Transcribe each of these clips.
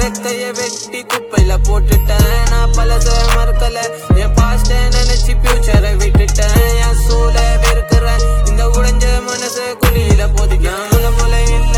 ரெக்கைய வெட்டி குப்பையில போட்டுட்டேன் நான் பழச மறக்கல என் பாஸ்ட நினைச்சு ஃபியூச்சரை விட்டுட்டேன் என் சூழ வெறுக்கிறேன் இந்த உடைஞ்ச மனச குழியில போதிக்க முல முல இல்ல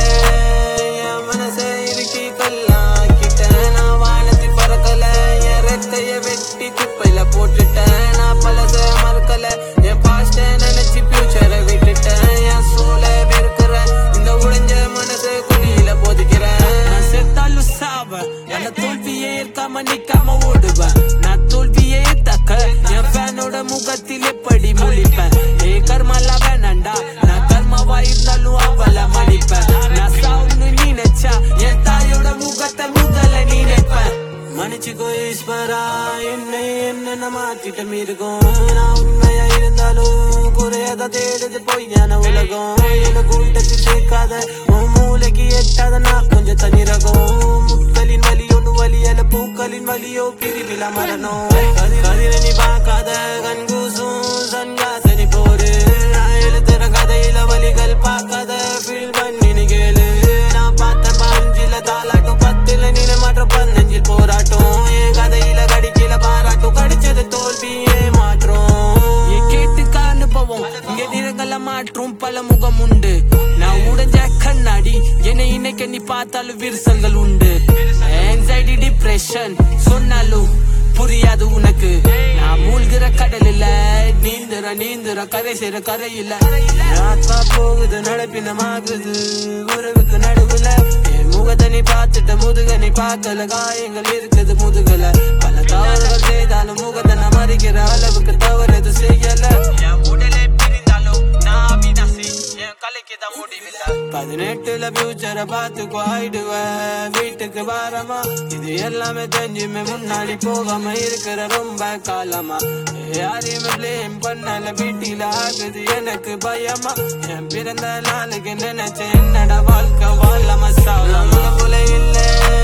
என் மனச இறுக்கி கல்லாக்கிட்டேன் நான் வானத்தில் பறக்கல என் ரெக்கைய வெட்டி குப்பையில போட்டுட்டேன் நான் பழச மறக்கல என் பாஸ்ட நினைச்சு ஃபியூச்சரை விட்டுட்டேன் என் சூழ வெறுக்கிறேன் இந்த உடைஞ்ச மனச குழியில போதிக்கிறேன் நான் செத்தாலும் சாவ என்ன தோல்வியே இருக்காம நிக்காம ஓடுவேன் நான் தோல்வியே தக்க என் ஃபேனோட முகத்தில் எப்படி முழிப்பேன் ஏ கர்மாலா வேணாண்டா நான் கர்மாவா இருந்தாலும் அவள மன்னிப்பேன் நான் சாவுன்னு நினைச்சா என் தாயோட முகத்தை முதல்ல நினைப்பேன் மன்னிச்சுக்கோ ஈஸ்வரா என்னை என்ன மாத்திட்டம் இருக்கும் நான் உண்மையா இருந்தாலும் குறையாத தேடுது பொய்யான உலகம் என்ன கூட்டத்தில் சேர்க்காத உன் மூளைக்கு எட்டாத நான் கொஞ்சம் தனிரகம் முட்களின் வலி ஒன்று வலியல பூக்களின் வலியோ பிரிவில மரணம் கதிர் கதிரை நீ பார்க்காத கண்கூசும் சன்காசனி போரு நான் எழுதுற கதையில வலிகள் பார்க்காத ஃபீல் பண்ணி நீ கேளு நான் பார்த்த பஞ்சில தாளாட்டும் பத்துல நினை மாற்ற பதினஞ்சில் போராட்டம் என் கதையில கடிக்கல பாராட்டும் கடிச்சது தோல்வியே மாற்றம் என் கேட்டுக்க அனுபவம் இங்க நிறங்கள மாற்றும் பல முகம் உண்டு நான் உடைஞ்ச கண்ணாடி என்னை இன்னைக்கு நீ பார்த்தாலும் விரிசல்கள் உண்டு ஆங்ஸைட்டி டிப்ரெஷன் சொன்னாலும் புரியாது உனக்கு நான் மூழ்கிற கடலில் நீந்துற நீந்துற கரை சேர கரையில ஆத்மா போகுது நடப்பினமாகுது உறவுக்கு நடுவுல என் முகத்தை நீ பார்த்துட்ட முதுக நீ பார்க்கல காயங்கள் இருக்குது முதுகல பல தவறுகள் செய்தாலும் முகத்தை நான் மறிக்கிற அளவுக்கு தவறு எதுவும் செய்யல என் உடலை பிரிந்தாலும் நான் அவினாசி என் கலைக்கு தான் முடிவில்லை பதினெட்டுல ஃபியூச்சரை பார்த்து ஆயிடுவேன் வீட்டுக்கு வாரமா இது எல்லாமே தெரிஞ்சுமே முன்னாடி போகாம இருக்கிற ரொம்ப காலமா யாரையுமே பிளேம் பண்ணல வீட்டில ஆகுது எனக்கு பயமா என் பிறந்த நாளுக்கு நினைச்ச என்னடா வாழ்க்கை வாழாம சாவலாமா போல இல்ல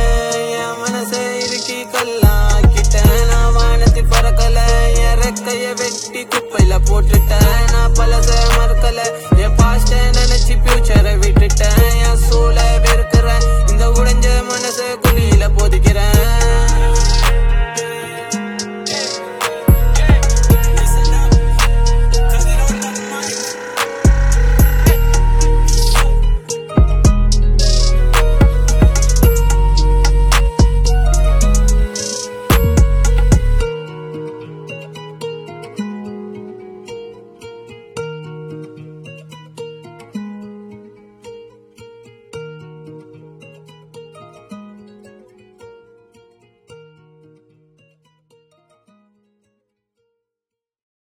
என் மனசை இறுக்கி கல்லாக்கிட்டேன் நான் வானத்தில் பறக்கல என் ரெக்கைய வெட்டி குப்பையில போட்டுட்டேன் நான் பழச மறக்கல என் பாஸ்ட நினைச்சு ஃபியூச்சரை விட்டுட்டேன் என் சூழ வெறுக்கிறேன் இந்த உடைஞ்ச மனச குழியில போதிக்கிறேன்